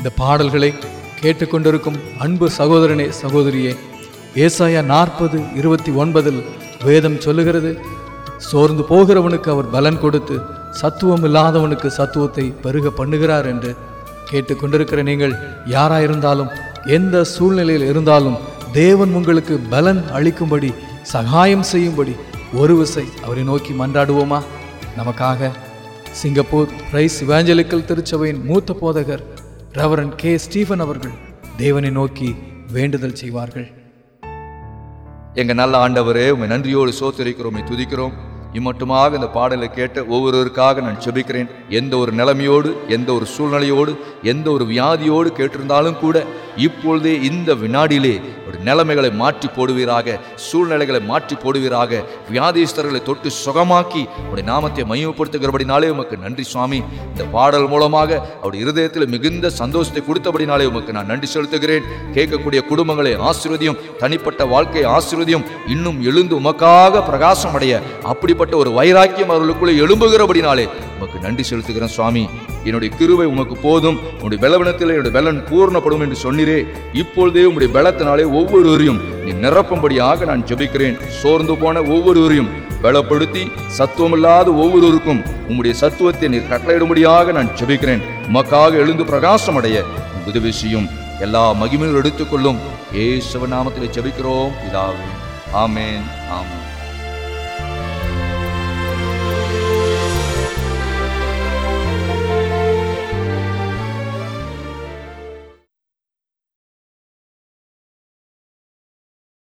இந்த பாடல்களை கேட்டுக்கொண்டிருக்கும் அன்பு சகோதரனே சகோதரியே ஏசாயா நாற்பது இருபத்தி ஒன்பதில் வேதம் சொல்லுகிறது சோர்ந்து போகிறவனுக்கு அவர் பலன் கொடுத்து சத்துவம் இல்லாதவனுக்கு சத்துவத்தை பெருக பண்ணுகிறார் என்று கேட்டுக்கொண்டிருக்கிற நீங்கள் யாராயிருந்தாலும் எந்த சூழ்நிலையில் இருந்தாலும் தேவன் உங்களுக்கு பலன் அளிக்கும்படி சகாயம் செய்யும்படி ஒரு விசை அவரை நோக்கி மன்றாடுவோமா நமக்காக சிங்கப்பூர் பிரைஸ் இவாஞ்சலிக்கல் திருச்சபையின் மூத்த போதகர் ரெவரன் கே ஸ்டீஃபன் அவர்கள் தேவனை நோக்கி வேண்டுதல் செய்வார்கள் எங்க நல்ல ஆண்டவரே உமை நன்றியோடு சோத்தரிக்கிறோம் உம்மை துதிக்கிறோம் இம்மட்டுமாக இந்த பாடலை கேட்ட ஒவ்வொருவருக்காக நான் செபிக்கிறேன் எந்த ஒரு நிலைமையோடு எந்த ஒரு சூழ்நிலையோடு எந்த ஒரு வியாதியோடு கேட்டிருந்தாலும் கூட இப்பொழுதே இந்த வினாடியிலே ஒரு நிலைமைகளை மாற்றி போடுவீராக சூழ்நிலைகளை மாற்றி போடுவீராக வியாதிஸ்தர்களை தொட்டு சுகமாக்கி உடைய நாமத்தை மையப்படுத்துகிறபடினாலே உமக்கு நன்றி சுவாமி இந்த பாடல் மூலமாக அவருடைய இருதயத்தில் மிகுந்த சந்தோஷத்தை கொடுத்தபடினாலே உமக்கு நான் நன்றி செலுத்துகிறேன் கேட்கக்கூடிய குடும்பங்களை ஆசீர்வதியும் தனிப்பட்ட வாழ்க்கையை ஆசீர்வதியும் இன்னும் எழுந்து உமக்காக பிரகாசம் அடைய அப்படிப்பட்ட ஒரு வைராக்கியம் அவர்களுக்குள்ளே எழும்புகிறபடினாலே உமக்கு நன்றி செலுத்துகிறேன் சுவாமி என்னுடைய கிருபை உமக்கு போதும் உங்களுடைய பலவனத்தில் என்னுடைய பலன் பூர்ணப்படும் என்று சொன்னீரே இப்பொழுதே உங்களுடைய பலத்தினாலே ஒவ்வொருவரையும் நீ நிரப்பும்படியாக நான் ஜெபிக்கிறேன் சோர்ந்து போன ஒவ்வொருவரையும் பலப்படுத்தி சத்துவமில்லாத ஒவ்வொருவருக்கும் உம்முடைய சத்துவத்தை நீர் கட்டளையிடும்படியாக நான் ஜெபிக்கிறேன் உமக்காக எழுந்து பிரகாசம் அடைய உம் உதவி செய்யும் எல்லா மகிமையும் எடுத்துக்கொள்ளும் ஏசுவ நாமத்தில் ஜெபிக்கிறோம் பிதாவே ஆமென் ஆமென்